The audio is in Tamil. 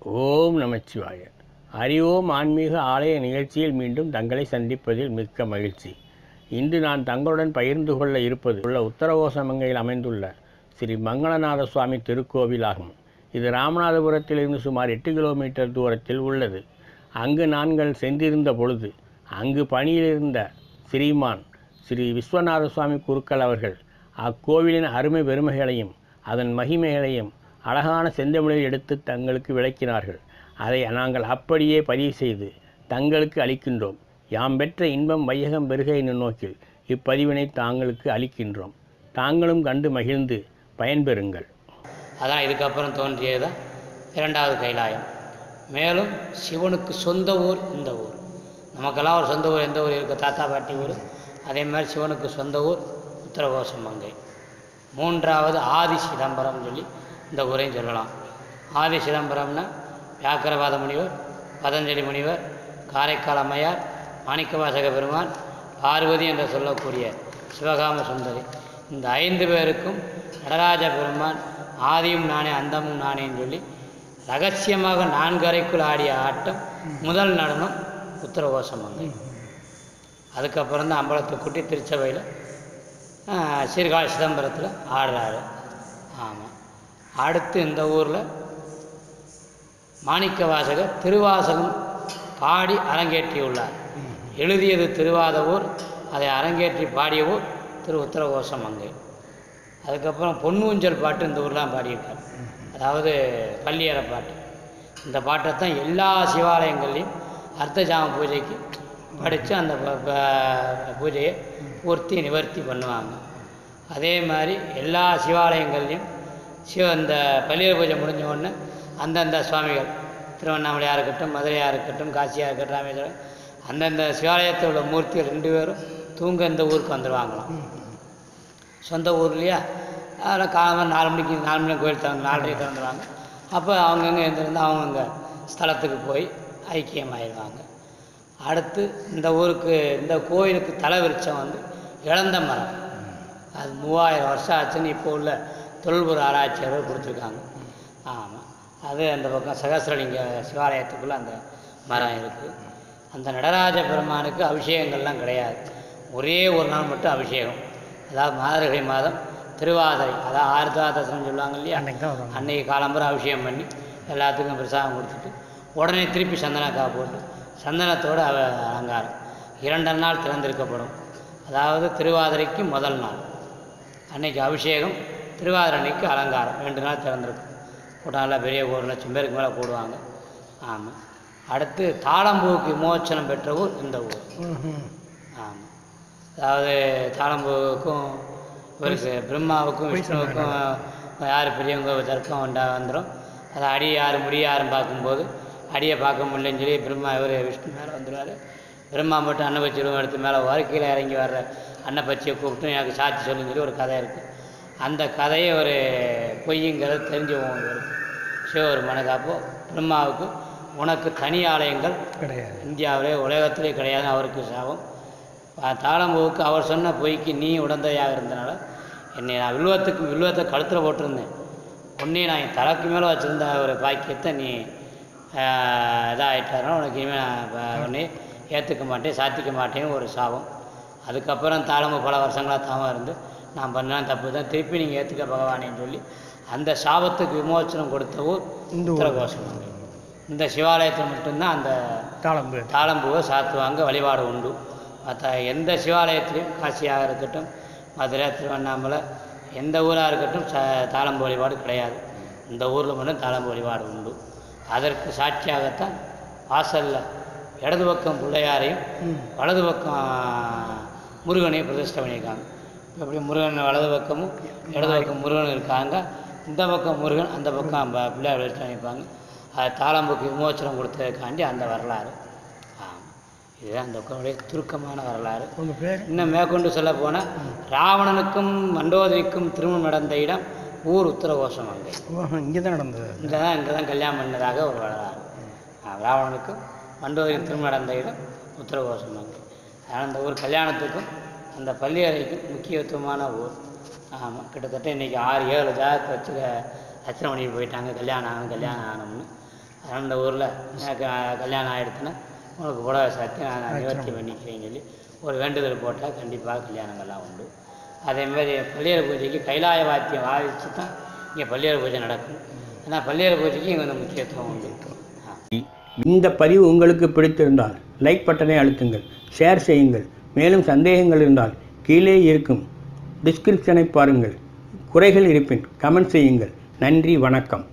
ஓம் நமச்சிவாய அறிவோம் ஆன்மீக ஆலய நிகழ்ச்சியில் மீண்டும் தங்களை சந்திப்பதில் மிக்க மகிழ்ச்சி இன்று நான் தங்களுடன் பகிர்ந்து கொள்ள இருப்பது உள்ள உத்தரகோசமங்கையில் அமைந்துள்ள ஸ்ரீ மங்களநாத சுவாமி திருக்கோவில் ஆகும் இது ராமநாதபுரத்திலிருந்து சுமார் எட்டு கிலோமீட்டர் தூரத்தில் உள்ளது அங்கு நாங்கள் சென்றிருந்த பொழுது அங்கு பணியிலிருந்த ஸ்ரீமான் ஸ்ரீ விஸ்வநாத சுவாமி குருக்கள் அவர்கள் அக்கோவிலின் அருமை பெருமைகளையும் அதன் மகிமைகளையும் அழகான செந்தமிழில் எடுத்து தங்களுக்கு விளக்கினார்கள் அதை நாங்கள் அப்படியே பதிவு செய்து தங்களுக்கு அளிக்கின்றோம் யாம் பெற்ற இன்பம் வையகம் பெருக என்னும் நோக்கில் இப்பதிவினை தாங்களுக்கு அளிக்கின்றோம் தாங்களும் கண்டு மகிழ்ந்து பயன்பெறுங்கள் அதான் இதுக்கப்புறம் தோன்றியது தான் இரண்டாவது கைலாயம் மேலும் சிவனுக்கு சொந்த ஊர் இந்த ஊர் நமக்கெல்லாம் ஒரு சொந்த ஊர் எந்த ஊர் இருக்குது தாத்தா பாட்டி ஊர் அதே மாதிரி சிவனுக்கு சொந்த ஊர் உத்தரகோசம் மங்கை மூன்றாவது ஆதி சிதம்பரம் சொல்லி இந்த ஊரையும் சொல்லலாம் ஆதி சிதம்பரம்னா வியாக்கரவாத முனிவர் பதஞ்சலி முனிவர் காரைக்கால் அம்மையார் மாணிக்கவாசக பெருமான் பார்வதி என்று சொல்லக்கூடிய சிவகாம சுந்தரி இந்த ஐந்து பேருக்கும் நடராஜ பெருமான் ஆதியும் நானே அந்தமும் நானேன்னு சொல்லி ரகசியமாக நான்கரைக்குள் ஆடிய ஆட்டம் முதல் நடனம் உத்தரகோசமங்கை அதுக்கப்புறம் தான் அம்பலத்தை கூட்டி திருச்சபையில் சீர்காழி சிதம்பரத்தில் ஆடுறாரு ஆமாம் அடுத்து இந்த ஊரில் மாணிக்க வாசகர் திருவாசகம் பாடி அரங்கேற்றியுள்ளார் எழுதியது திருவாதவூர் அதை அரங்கேற்றி பாடிய ஊர் திரு உத்தரகோசம் அங்கை அதுக்கப்புறம் பொன்னூஞ்சல் பாட்டு இந்த ஊர்லாம் பாடியிருக்கார் அதாவது பள்ளியற பாட்டு இந்த பாட்டை தான் எல்லா சிவாலயங்கள்லையும் அர்த்தஜாம பூஜைக்கு படித்து அந்த ப- ப- பூஜையை பூர்த்தி நிவர்த்தி பண்ணுவாங்க அதே மாதிரி எல்லா சிவாலயங்கள்லையும் சிவ இந்த பள்ளியற பூஜை முடிஞ்ச உடனே அந்தந்த சுவாமிகள் திருவண்ணாமலையாக இருக்கட்டும் மதுரையாக இருக்கட்டும் காசியாக இருக்கட்டும் ராமேஸ்வரம் அந்தந்த சிவாலயத்தில் உள்ள மூர்த்திகள் ரெண்டு பேரும் தூங்க இந்த ஊருக்கு வந்துடுவாங்களாம் சொந்த ஊர் இல்லையா அதில் காலமாக நாலு மணிக்கு நாலு மணிக்கு கோயில் திறந்து நாலரை திறந்துருவாங்க அப்போ அவங்கவுங்க எழுந்திருந்து அவங்கவுங்க ஸ்தலத்துக்கு போய் ஐக்கியமாயிடுவாங்க அடுத்து இந்த ஊருக்கு இந்த கோயிலுக்கு தலை விருட்சம் வந்து இழந்த மரம் அது மூவாயிரம் வருஷம் ஆச்சுன்னு இப்போ உள்ள தொல்பொரு ஆராய்ச்சியாளர் கொடுத்துருக்காங்க ஆமாம் அது அந்த பக்கம் சகசிரலிங்க சிவாலயத்துக்குள்ளே அந்த மரம் இருக்குது அந்த நடராஜ பெருமானுக்கு அபிஷேகங்கள்லாம் கிடையாது ஒரே ஒரு நாள் மட்டும் அபிஷேகம் அதாவது மாதர்கழி மாதம் திருவாதிரை அதாவது ஆர்தாதசனம் சொல்லுவாங்க இல்லையா அன்னைக்கு காலம்பரம் அபிஷேகம் பண்ணி எல்லாத்துக்கும் பிரசாதம் கொடுத்துட்டு உடனே திருப்பி சந்தனக்காய் போட்டு சந்தனத்தோடு அவ அலங்காரம் இரண்டு நாள் திறந்திருக்கப்படும் அதாவது திருவாதிரைக்கு முதல் நாள் அன்னைக்கு அபிஷேகம் திருவாதிரை அன்னைக்கு அலங்காரம் ரெண்டு நாள் திறந்திருக்கும் கூட்டாளில் பெரிய ஒரு லட்சம் பேருக்கு மேலே கூடுவாங்க ஆமாம் அடுத்து தாளம்பூவுக்கு விமோச்சனம் பெற்ற ஊர் இந்த ஊர் ஆமாம் அதாவது தாளம்பூவுக்கும் இவருக்கு பிரம்மாவுக்கும் விஷ்ணுவுக்கும் யார் பெரியவங்க தர்க்கம் உண்டா வந்துடும் அதை அடி யார் முடி யாரும் பார்க்கும்போது அடியை பார்க்க முடியலன்னு சொல்லி பிரம்மா இவர் விஷ்ணு மேலே வந்துடுவார் பிரம்மா மட்டும் அன்னப்பச்சிருவம் எடுத்து மேலே வர கீழே இறங்கி வர்ற அன்னப்பச்சியை கூப்பிட்டு எனக்கு சாட்சி சொல்லுன்னு சொல்லி ஒரு கதை இருக்குது அந்த கதையை ஒரு பொய்யுங்கிறது தெரிஞ்சவங்க இவருக்கு சிவபெருமானுக்கு அப்போ பிரம்மாவுக்கு உனக்கு தனி ஆலயங்கள் கிடையாது இந்தியாவிலே உலகத்திலே கிடையாது அவருக்கு சாபம் பா- தாளம்பூவுக்கு அவர் சொன்ன பொய்க்கு நீ உடந்தையாக இருந்தனால என்னை நான் வில்வத்துக்கு வில்வத்தை கழுத்தில் போட்டிருந்தேன் உன்னை நான் என் தலைக்கு மேலே வச்சுருந்த ஒரு பாக்கியத்தை நீ ஆஹ், இதாகிட்டாருன்னா உனக்கு இனிமேல் நான் ப- உன்னை ஏற்றுக்க மாட்டேன் சாத்திக்க மாட்டேன்னு ஒரு சாபம் அதுக்கப்புறம் தாளம்பு பல வருஷங்களாக தாம இருந்து நான் பண்ணலாம் தப்பு தான் திருப்பி நீங்கள் ஏற்றுக்க பகவானேன்னு சொல்லி அந்த சாபத்துக்கு விமோச்சனம் கொடுத்த ஊர் இந்த ஊர். உத்தரகோஷம் இந்த சிவாலயத்தில் மட்டும்தான் அந்த தாளம்பு தாளம்பூவை சாத்துவாங்க வழிபாடு உண்டு மற்ற எந்த சிவாலயத்திலையும் காசியாக இருக்கட்டும் மதுரை திருவண்ணாமலை எந்த ஊராக இருக்கட்டும் ச தாளம்பு வழிபாடு கிடையாது இந்த ஊரில் மட்டும் தாளம்பு வழிபாடு உண்டு அதற்கு சாட்சியாகத்தான் வாசலில் இடது பக்கம் பிள்ளையாரையும் ம். வலது பக்கம் முருகனையும் பிரதிஷ்டை பண்ணியிருக்காங்க இப்போ எப்படி முருகன் வலது பக்கமும் இடது பக்கம் முருகன் இருக்காங்க இந்த பக்கம் முருகன் அந்த பக்கம் ப- பிள்ளையார் பிரதிஷ்டை பண்ணியிருப்பாங்க அது தாளம்புக்கு விமோச்சனம் கொடுத்ததுக்காண்டி அந்த வரலாறு ஆமாம் இதுதான் அந்த கோவிலுடைய சுருக்கமான வரலாறு உங்கள் பேர் இன்னும் மேற்கொண்டு சொல்ல போனால் ராவணனுக்கும் மண்டோதரிக்கும் திருமணம் நடந்த இடம் ஊர் உத்தரகோஷம் அங்கே இங்கே தான் நடந்தது இங்கே தான் இங்கே தான் கல்யாணம் பண்ணதாக ஒரு வரலாறு ஆ, ராவணனுக்கும் மண்டோதரிக்கும் திருமணம் நடந்த இடம் உத்தரகோஷம் அங்கே ஆனால் அந்த ஊர் கல்யாணத்துக்கும் அந்த பள்ளியறைக்கும் முக்கியத்துவமான ஊர் ஆமாம் கிட்டத்தட்ட இன்றைக்கி ஆறு ஏழு ஜாதகத்தை வச்சு அர்ச்சனை பண்ணி போயிட்டாங்க கல்யாணம் ஆகணும் கல்யாணம் ஆகணும்னு அந்த ஊரில் எனக்கு அஹ், கல்யாணம் ஆகிடுச்சுன்னா உனக்கு புடவை சாத்தி நான் நிவர்த்தி பண்ணிக்கிறேன்னு சொல்லி ஒரு வேண்டுதல் போட்டால் கண்டிப்பாக கல்யாணங்கள்லாம் உண்டு அதேமாதிரி பள்ளியர் பூஜைக்கு கைலாய வாத்தியம் வாதிச்சு தான் இங்கே பள்ளியர் பூஜை நடக்கும் ஏன்னா பள்ளியர் பூஜைக்கு இங்கே வந்து முக்கியத்துவம் உண்டு ஆ இந்த பதிவு உங்களுக்கு பிடித்திருந்தால் லைக் பட்டனை அழுத்துங்கள் ஷேர் செய்யுங்கள் மேலும் சந்தேகங்கள் இருந்தால் கீழே இருக்கும் டிஸ்கிரிப்ஷனை பாருங்கள் குறைகள் இருப்பின் கமெண்ட் செய்யுங்கள் நன்றி வணக்கம்